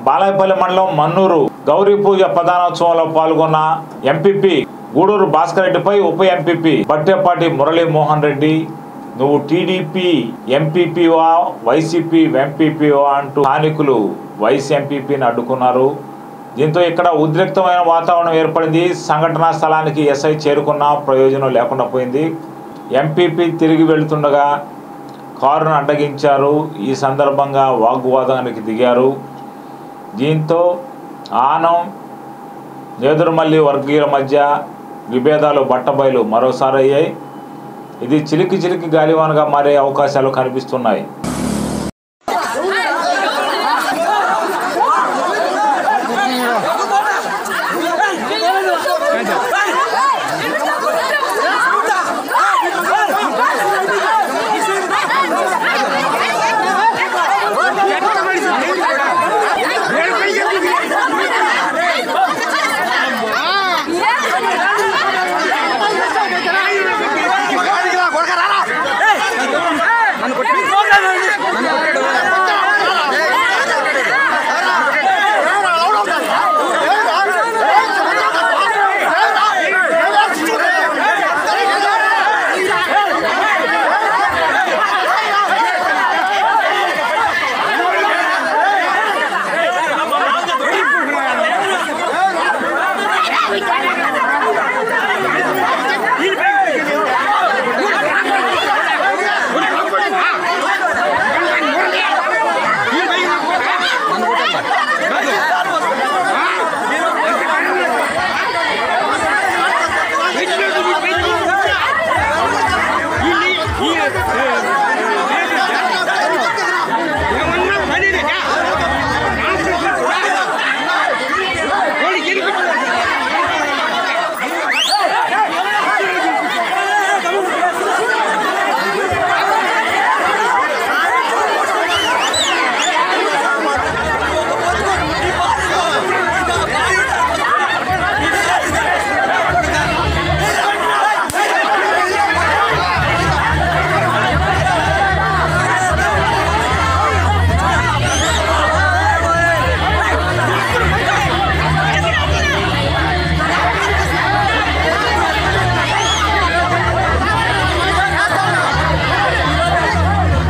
బాలాయపల్లి మండలం మన్నూరు గౌరీ పూజ ప్రధానోత్సవంలో పాల్గొన్న ఎంపీపీ గూడూరు భాస్కర్ రెడ్డిపై ఉప ఎంపీపీ బట్టేపాటి మురళీమోహన్ రెడ్డి నువ్వు టీడీపీ ఎంపీపీవా వైసీపీ ఎంపీపీవా అంటూ స్థానికులు వైస్ ఎంపీపీని అడ్డుకున్నారు దీంతో ఇక్కడ ఉద్రిక్తమైన వాతావరణం ఏర్పడింది సంఘటనా స్థలానికి ఎస్ఐ చేరుకున్న ప్రయోజనం లేకుండా పోయింది ఎంపీపీ తిరిగి వెళుతుండగా కారును అడ్డగించారు ఈ సందర్భంగా వాగ్వాదానికి దిగారు దీంతో ఆనం నేదురుమల్లి వర్గీయుల మధ్య విభేదాలు బట్టబయలు మరోసారి అయ్యాయి ఇది చిలికి చిలికి గాలివానగా మారే అవకాశాలు కనిపిస్తున్నాయి